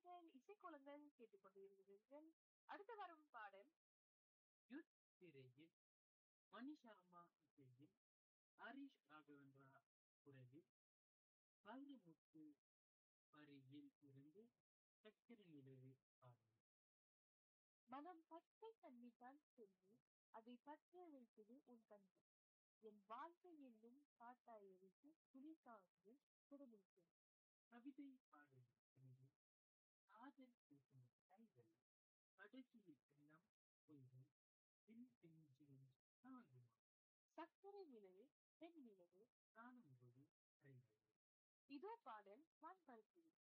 நேயர்கள் இசைக்குளங்கள் கேட்டுக்கொண்டிருக்கிறீர்கள் அடுத்து வரும் பாடல் யுத் திரையில் மணி சர்மா இசையில் ஹரிஷ் ராகவேந்திரா குரலில் வைரமுத்து வரியில் இருந்து சக்கரை நிலவு பாடல் மனம் பச்சை தண்ணிதான் சொல்லி அதை பற்ற வைத்தது உன் கண்கள் என் வாழ்க்கை என்னும் காட்டாய் எரித்து துணிக்காவது குடும்பத்தில் கவிதை பாடல் என்று காதல் பேசும் கைகள் கடைசியில் எல்லாம் பொய்கள் பின் பிஞ்சில் தாங்குமா சர்க்கரை நிலவு பெண் நிலவு காணும்போது கைகள் இதோ பாடல் வான் பருத்தி